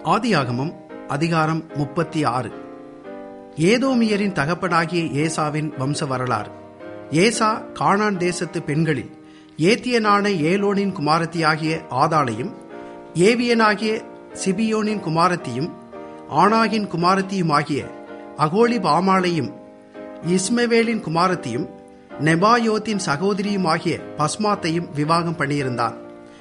ஆதியாகமம் அதிகாரம் முப்பத்தி ஆறு ஏதோமியரின் தகப்பனாகிய ஏசாவின் வம்ச வரலாறு ஏசா கானான் தேசத்து பெண்களில் ஏத்தியனான ஏலோனின் குமாரத்தியாகிய ஆதாளையும் ஏவியனாகிய சிபியோனின் குமாரத்தியும் ஆனாகின் குமாரத்தியுமாகிய அகோலி பாமாளையும் இஸ்மவேலின் குமாரத்தியும் நெபாயோத்தின் சகோதரியுமாகிய பஸ்மாத்தையும் விவாகம் பண்ணியிருந்தான்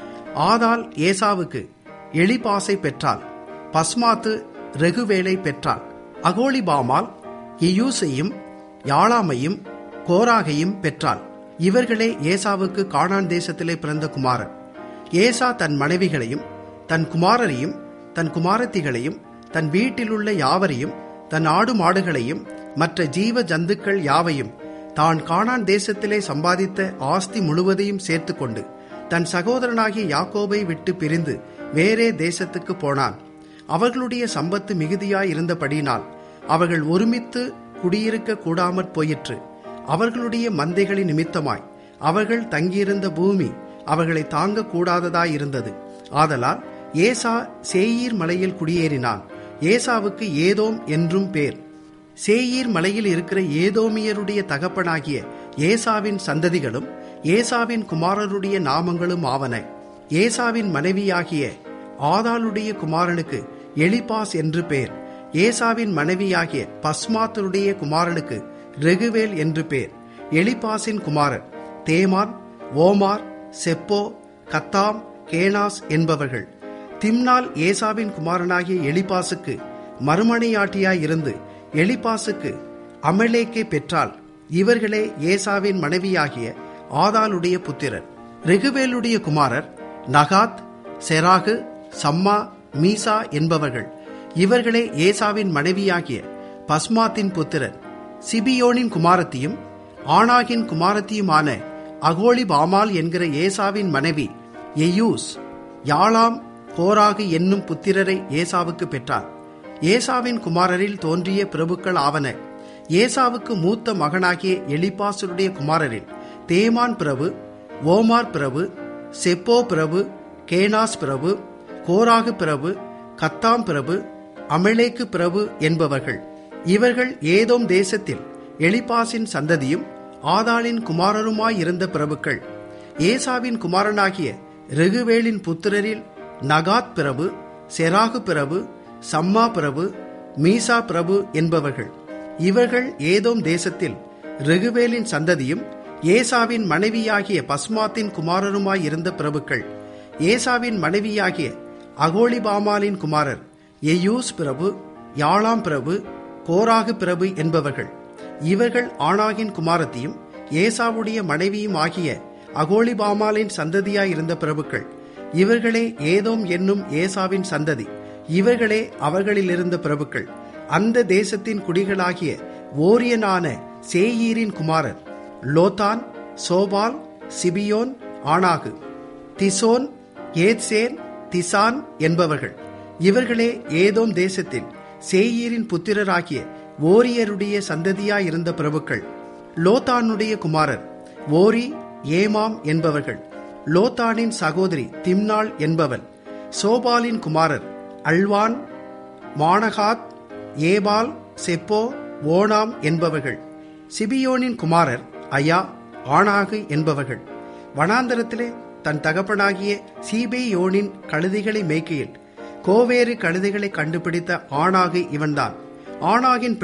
ஆதாள் ஏசாவுக்கு எலிபாசை பெற்றாள் பஸ்மாத்து ரெகுவேலை பெற்றாள் அகோலிபாமால் இயூசையும் யாழாமையும் கோராகையும் பெற்றாள் இவர்களே ஏசாவுக்கு கானான் தேசத்திலே பிறந்த குமாரர் ஏசா தன் மனைவிகளையும் தன் குமாரரையும் தன் குமாரத்திகளையும் தன் வீட்டிலுள்ள யாவரையும் தன் ஆடு மாடுகளையும் மற்ற ஜீவ ஜந்துக்கள் யாவையும் தான் கானான் தேசத்திலே சம்பாதித்த ஆஸ்தி முழுவதையும் சேர்த்துக்கொண்டு தன் சகோதரனாகிய யாக்கோபை விட்டு பிரிந்து வேறே தேசத்துக்கு போனான் அவர்களுடைய சம்பத்து மிகுதியாய் இருந்தபடியினால் அவர்கள் ஒருமித்து குடியிருக்க கூடாமற் போயிற்று அவர்களுடைய மந்தைகளின் நிமித்தமாய் அவர்கள் தங்கியிருந்த பூமி அவர்களை தாங்க கூடாததாய் இருந்தது ஆதலால் ஏசா சேயீர் மலையில் குடியேறினான் ஏசாவுக்கு ஏதோம் என்றும் பேர் சேயீர் மலையில் இருக்கிற ஏதோமியருடைய தகப்பனாகிய ஏசாவின் சந்ததிகளும் ஏசாவின் குமாரருடைய நாமங்களும் ஆவன ஏசாவின் மனைவியாகிய ஆதாளுடைய குமாரனுக்கு எலிபாஸ் என்று பேர் ஏசாவின் மனைவியாகிய பஸ்மாத்தருடைய குமாரனுக்கு ரெகுவேல் என்று பேர் எலிபாஸின் குமாரர் தேமான் ஓமார் செப்போ கத்தாம் கேனாஸ் என்பவர்கள் திம்னால் ஏசாவின் குமாரனாகிய எலிபாசுக்கு மறுமனையாட்டியாய் இருந்து எலிபாசுக்கு அமலேக்கை பெற்றால் இவர்களே ஏசாவின் மனைவியாகிய ஆதாளுடைய புத்திரர் ரெகுவேலுடைய குமாரர் நகாத் செராகு சம்மா மீசா என்பவர்கள் இவர்களே ஏசாவின் மனைவியாகிய பஸ்மாத்தின் புத்திரர் சிபியோனின் குமாரத்தியும் ஆனாகின் குமாரத்தியுமான அகோலி பாமால் என்கிற ஏசாவின் மனைவி எயூஸ் யாழாம் கோராகு என்னும் புத்திரரை ஏசாவுக்கு பெற்றார் ஏசாவின் குமாரரில் தோன்றிய பிரபுக்கள் ஆவன ஏசாவுக்கு மூத்த மகனாகிய எலிபாசருடைய குமாரரில் தேமான் பிரபு ஓமார் பிரபு செப்போ பிரபு கேனாஸ் பிரபு கோராகு பிரபு கத்தாம் பிரபு அமலேக்கு பிரபு என்பவர்கள் இவர்கள் ஏதோம் தேசத்தில் எலிபாசின் சந்ததியும் ஆதாளின் குமாரருமாயிருந்த பிரபுக்கள் ஏசாவின் குமாரனாகிய ரெகுவேலின் புத்திரரில் நகாத் பிரபு செராகு பிரபு சம்மா பிரபு மீசா பிரபு என்பவர்கள் இவர்கள் ஏதோம் தேசத்தில் ரெகுவேலின் சந்ததியும் ஏசாவின் மனைவியாகிய பஸ்மாத்தின் குமாரருமாயிருந்த பிரபுக்கள் ஏசாவின் மனைவியாகிய அகோலிபாமாலின் குமாரர் எயூஸ் பிரபு யாழாம் பிரபு கோராகு பிரபு என்பவர்கள் இவர்கள் ஆனாகின் குமாரத்தியும் ஏசாவுடைய மனைவியும் ஆகிய அகோலிபாமாலின் சந்ததியாயிருந்த பிரபுக்கள் இவர்களே ஏதோம் என்னும் ஏசாவின் சந்ததி இவர்களே அவர்களிலிருந்த பிரபுக்கள் அந்த தேசத்தின் குடிகளாகிய ஓரியனான சேயீரின் குமாரர் லோதான் சோபால் சிபியோன் ஆனாகு திசோன் ஏத்சேன் திசான் என்பவர்கள் இவர்களே ஏதோம் தேசத்தில் சேயீரின் புத்திரராகிய ஓரியருடைய சந்ததியாயிருந்த பிரபுக்கள் லோத்தானுடைய குமாரர் ஓரி ஏமாம் என்பவர்கள் லோத்தானின் சகோதரி திம்னாள் என்பவள் சோபாலின் குமாரர் Alvan Manahath Ebal Shepho Onam என்பவர்கள் சிபியோனின் குமாரர் அயா ஆனாகு என்பவர்கள் வனாந்தரத்திலே தன் தகப்பனாகிய சீபேயோனின் கழுதைகளை மேய்க்கையில் கோவேறு கழுதைகளை கண்டுபிடித்த ஆணாகு இவன்தான் ஆணாகின்